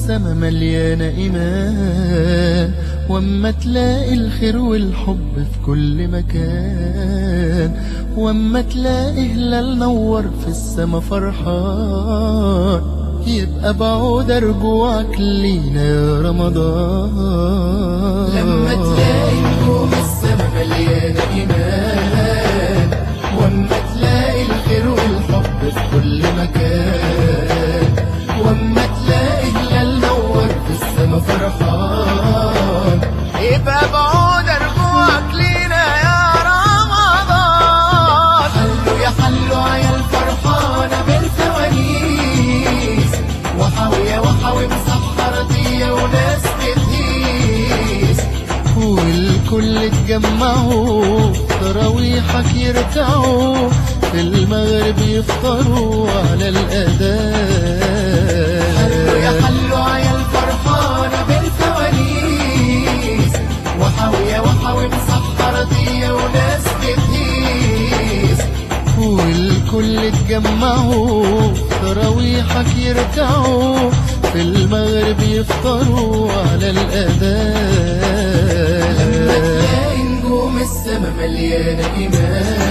السما مليانة إيمان واما تلاقي الخير والحب في كل مكان واما تلاقي هلال نور في السما فرحان يبقى بعود رجوعك لينا يا رمضان لما تلاقي نجوم السما مليانة إيمان واما تلاقي الخير والحب في كل مكان واما تلاقي هلال نور في السما فرحان يبقى بعود رجوعك لينا يا رمضان حلوا يا حلوا عيال فرحانة بالفوانيس وحاوية وحاوي مسحرتية وناس بتهيس والكل اتجمعوا تراويحك يركعوا في المغرب يفطروا على الأذان حلوا يا حلوا عيال فرحانة بالفوانيس وحاوية وحاوي مسحرتية وناس بتهيس والكل اتجمعوا تراويحك يركعوا في المغرب يفطروا على الأذان لما تلاقي نجوم السما مليانة إيمان